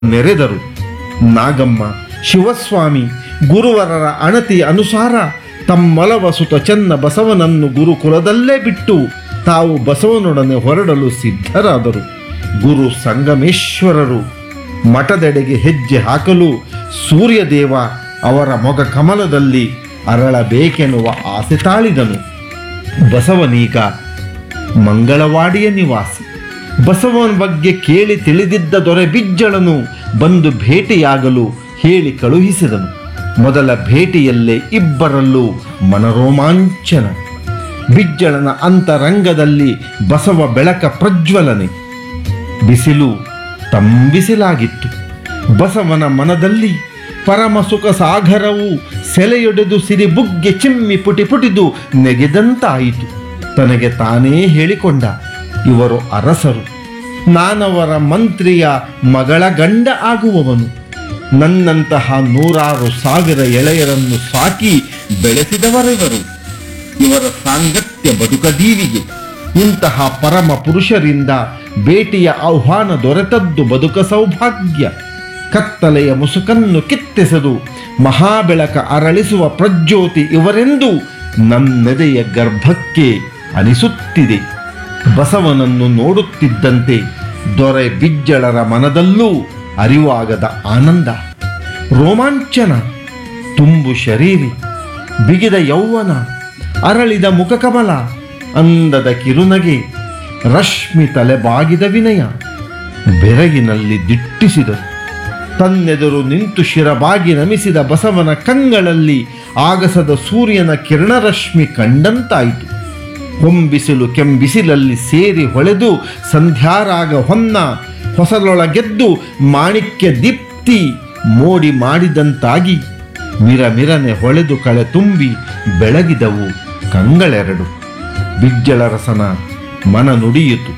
ನೆರೆದರು ನಾಗಮ್ಮ ಶಿವಸ್ವಾಮಿ ಗುರುವರರ ಅಣತಿ ಅನುಸಾರ ತಮ್ಮಲವ ಸುತ ಚೆನ್ನ ಬಸವನನ್ನು ಗುರುಕುಲದಲ್ಲೇ ಬಿಟ್ಟು ತಾವು ಬಸವನೊಡನೆ ಹೊರಡಲು ಸಿದ್ಧರಾದರು ಗುರು ಸಂಗಮೇಶ್ವರರು ಮಠದೆಡೆಗೆ ಹೆಜ್ಜೆ ಹಾಕಲು ಸೂರ್ಯದೇವ ಅವರ ಮೊಗ ಕಮಲದಲ್ಲಿ ಅರಳಬೇಕೆನ್ನುವ ಆಸೆ ತಾಳಿದನು ಬಸವನೀಗ ಮಂಗಳವಾಡಿಯ ನಿವಾಸಿ ಬಸವನ ಬಗ್ಗೆ ಕೇಳಿ ತಿಳಿದಿದ್ದ ದೊರೆ ಬಿಜ್ಜಳನು ಬಂದು ಭೇಟಿಯಾಗಲು ಹೇಳಿ ಕಳುಹಿಸಿದನು ಮೊದಲ ಭೇಟಿಯಲ್ಲೇ ಇಬ್ಬರಲ್ಲೂ ಮನರೋಮಾಂಚನ ಬಿಜ್ಜಳನ ಅಂತರಂಗದಲ್ಲಿ ಬಸವ ಬೆಳಕ ಪ್ರಜ್ವಲನೆ ಬಿಸಿಲು ತಂಬಿಸಿಲಾಗಿತ್ತು ಬಸವನ ಮನದಲ್ಲಿ ಪರಮ ಸುಖ ಸಾಗರವು ಸೆಲೆಯೊಡೆದು ಸಿರಿ ಬುಗ್ಗೆ ಚಿಮ್ಮಿ ಪುಟಿ ಪುಟಿದು ನೆಗೆದಂತಾಯಿತು ತನಗೆ ತಾನೇ ಹೇಳಿಕೊಂಡ ಇವರು ಅರಸರು ನಾನವರ ಮಂತ್ರಿಯ ಮಗಳ ಗಂಡ ಆಗುವವನು ನನ್ನಂತಹ ನೂರಾರು ಸಾವಿರ ಎಳೆಯರನ್ನು ಸಾಕಿ ಬೆಳೆಸಿದವರಿವರು ಇವರ ಸಾಂಗತ್ಯ ಬದುಕದೀವಿಗೆ ಇಂತಹ ಪರಮ ಪುರುಷರಿಂದ ಭೇಟಿಯ ಆಹ್ವಾನ ದೊರೆತದ್ದು ಬದುಕ ಸೌಭಾಗ್ಯ ಕತ್ತಲೆಯ ಮುಸುಕನ್ನು ಕಿತ್ತೆಸೆದು ಮಹಾಬೆಳಕ ಅರಳಿಸುವ ಪ್ರಜ್ಯೋತಿ ಇವರೆಂದು ನನ್ನೆದೆಯ ಗರ್ಭಕ್ಕೆ ಅನಿಸುತ್ತಿದೆ ಬಸವನನ್ನು ನೋಡುತ್ತಿದ್ದಂತೆ ದೊರೆ ಬಿಜ್ಜಳರ ಮನದಲ್ಲೂ ಅರಿವಾಗದ ಆನಂದ ರೋಮಾಂಚನ ತುಂಬು ಶರೀರಿ ಬಿಗಿದ ಯೌವನ ಅರಳಿದ ಮುಖಕಮಲ ಅಂದದ ಕಿರುನಗೆ ರಶ್ಮಿ ತಲೆ ಬಾಗಿದ ವಿನಯ ಬೆರಗಿನಲ್ಲಿ ದಿಟ್ಟಿಸಿದರು ತನ್ನೆದುರು ನಿಂತು ಶಿರಬಾಗಿ ನಮಿಸಿದ ಬಸವನ ಕಂಗಳಲ್ಲಿ ಆಗಸದ ಸೂರ್ಯನ ಕಿರಣರಶ್ಮಿ ಕಂಡಂತಾಯಿತು ಹೊಂಬಿಸಿಲು ಕೆಂಬಿಸಿಲಲ್ಲಿ ಸೇರಿ ಹೊಳೆದು ಸಂಧ್ಯಾರಾಗ ಹೊನ್ನ ಹೊಸಲೊಳಗೆದ್ದು ಮಾಣಿಕ್ಯ ದೀಪ್ತಿ ಮೋಡಿ ಮಾಡಿದಂತಾಗಿ ಮಿರಮಿರನೆ ಹೊಳೆದು ಕಳೆ ತುಂಬಿ ಬೆಳಗಿದವು ಕಂಗಳೆರಡು ಬಿಜ್ಜಳರಸನ ಮನ ನುಡಿಯಿತು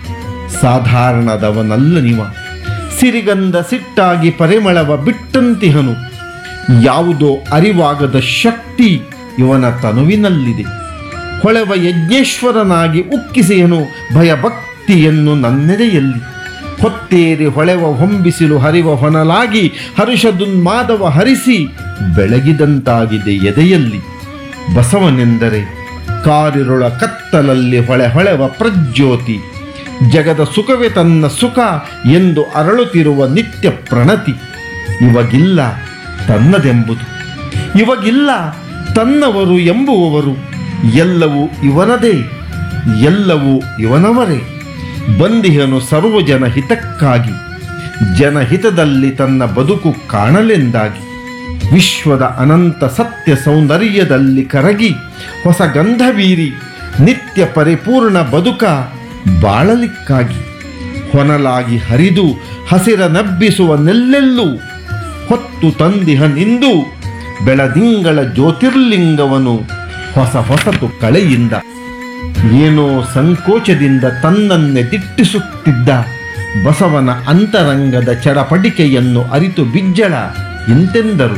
ಸಾಧಾರಣದವನಲ್ಲ ನಿವ ಸಿರಿಗಂಧ ಸಿಟ್ಟಾಗಿ ಪರಿಮಳವ ಬಿಟ್ಟಂತಿಹನು ಯಾವುದೋ ಅರಿವಾಗದ ಶಕ್ತಿ ಇವನ ತನುವಿನಲ್ಲಿದೆ ಹೊಳೆವ ಯಜ್ಞೇಶ್ವರನಾಗಿ ಉಕ್ಕಿಸಿಯನು ಭಯಭಕ್ತಿಯನ್ನು ನನ್ನೆದೆಯಲ್ಲಿ ಹೊತ್ತೇರಿ ಹೊಳೆವ ಹೊಂಬಿಸಿಲು ಹರಿವ ಹೊನಲಾಗಿ ಹರುಷದುನ್ಮಾದವ ಹರಿಸಿ ಬೆಳಗಿದಂತಾಗಿದೆ ಎದೆಯಲ್ಲಿ ಬಸವನೆಂದರೆ ಕಾರಿರುಳ ಕತ್ತಲಲ್ಲಿ ಹೊಳೆ ಹೊಳೆವ ಪ್ರಜ್ಯೋತಿ ಜಗದ ಸುಖವೇ ತನ್ನ ಸುಖ ಎಂದು ಅರಳುತ್ತಿರುವ ನಿತ್ಯ ಪ್ರಣತಿ ಇವಾಗಿಲ್ಲ ತನ್ನದೆಂಬುದು ಇವಾಗಿಲ್ಲ ತನ್ನವರು ಎಂಬುವವರು ಎಲ್ಲವೂ ಇವನದೇ ಎಲ್ಲವೂ ಇವನವರೇ ಬಂದಿಹನು ಸರ್ವಜನ ಹಿತಕ್ಕಾಗಿ ಜನಹಿತದಲ್ಲಿ ತನ್ನ ಬದುಕು ಕಾಣಲೆಂದಾಗಿ ವಿಶ್ವದ ಅನಂತ ಸತ್ಯ ಸೌಂದರ್ಯದಲ್ಲಿ ಕರಗಿ ಹೊಸ ಗಂಧ ಬೀರಿ ನಿತ್ಯ ಪರಿಪೂರ್ಣ ಬದುಕ ಬಾಳಲಿಕ್ಕಾಗಿ ಹೊನಲಾಗಿ ಹರಿದು ಹಸಿರ ನಬ್ಬಿಸುವ ನೆಲ್ಲೆಲ್ಲೂ ಹೊತ್ತು ತಂದಿಹನಿಂದು ಬೆಳದಿಂಗಳ ಜ್ಯೋತಿರ್ಲಿಂಗವನು ಹೊಸ ಹೊಸತು ಕಳೆಯಿಂದ ಏನೋ ಸಂಕೋಚದಿಂದ ತನ್ನನ್ನೇ ದಿಟ್ಟಿಸುತ್ತಿದ್ದ ಬಸವನ ಅಂತರಂಗದ ಚಡಪಡಿಕೆಯನ್ನು ಅರಿತು ಬಿಜ್ಜಳ ಇಂತೆಂದರು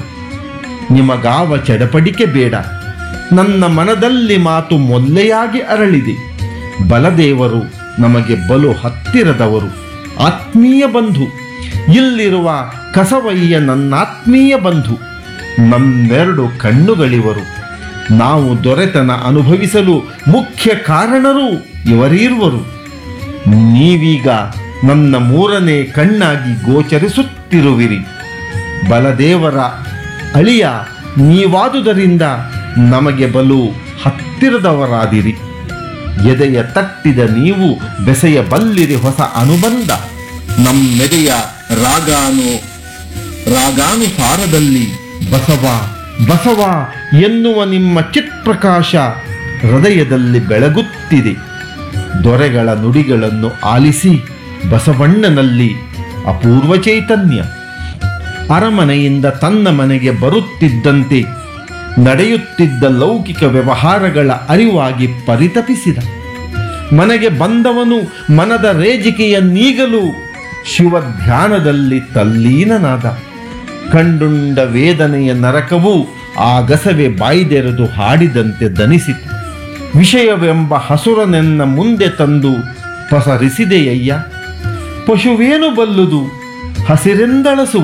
ನಿಮಗಾವ ಚಡಪಡಿಕೆ ಬೇಡ ನನ್ನ ಮನದಲ್ಲಿ ಮಾತು ಮೊಲ್ಲೆಯಾಗಿ ಅರಳಿದೆ ಬಲದೇವರು ನಮಗೆ ಬಲು ಹತ್ತಿರದವರು ಆತ್ಮೀಯ ಬಂಧು ಇಲ್ಲಿರುವ ಕಸವಯ್ಯ ನನ್ನಾತ್ಮೀಯ ಬಂಧು ನಮ್ಮೆರಡು ಕಣ್ಣುಗಳಿವರು ನಾವು ದೊರೆತನ ಅನುಭವಿಸಲು ಮುಖ್ಯ ಕಾರಣರು ಇವರೀರ್ವರು ನೀವೀಗ ನನ್ನ ಮೂರನೇ ಕಣ್ಣಾಗಿ ಗೋಚರಿಸುತ್ತಿರುವಿರಿ ಬಲದೇವರ ಅಳಿಯ ನೀವಾದುದರಿಂದ ನಮಗೆ ಬಲು ಹತ್ತಿರದವರಾದಿರಿ ಎದೆಯ ತಟ್ಟಿದ ನೀವು ಬೆಸೆಯ ಬಲ್ಲಿರಿ ಹೊಸ ಅನುಬಂಧ ನಮ್ಮೆದೆಯ ರಾಗಾನು ರಾಗಾನುಸಾರದಲ್ಲಿ ಬಸವ ಬಸವ ಎನ್ನುವ ನಿಮ್ಮ ಚಿತ್ಪ್ರಕಾಶ ಹೃದಯದಲ್ಲಿ ಬೆಳಗುತ್ತಿದೆ ದೊರೆಗಳ ನುಡಿಗಳನ್ನು ಆಲಿಸಿ ಬಸವಣ್ಣನಲ್ಲಿ ಅಪೂರ್ವ ಚೈತನ್ಯ ಅರಮನೆಯಿಂದ ತನ್ನ ಮನೆಗೆ ಬರುತ್ತಿದ್ದಂತೆ ನಡೆಯುತ್ತಿದ್ದ ಲೌಕಿಕ ವ್ಯವಹಾರಗಳ ಅರಿವಾಗಿ ಪರಿತಪಿಸಿದ ಮನೆಗೆ ಬಂದವನು ಮನದ ರೇಜಿಕೆಯ ನೀಗಲು ಶಿವ ಧ್ಯಾನದಲ್ಲಿ ತಲ್ಲೀನನಾದ ಕಂಡುಂಡ ವೇದನೆಯ ನರಕವು ಆಗಸವೇ ಬಾಯ್ದೆರೆದು ಹಾಡಿದಂತೆ ದನಿಸಿತು ವಿಷಯವೆಂಬ ಹಸುರನೆನ್ನ ಮುಂದೆ ತಂದು ಪಸರಿಸಿದೆಯಯ್ಯ ಪಶುವೇನು ಬಲ್ಲುದು ಹಸಿರೆಂದಳಸು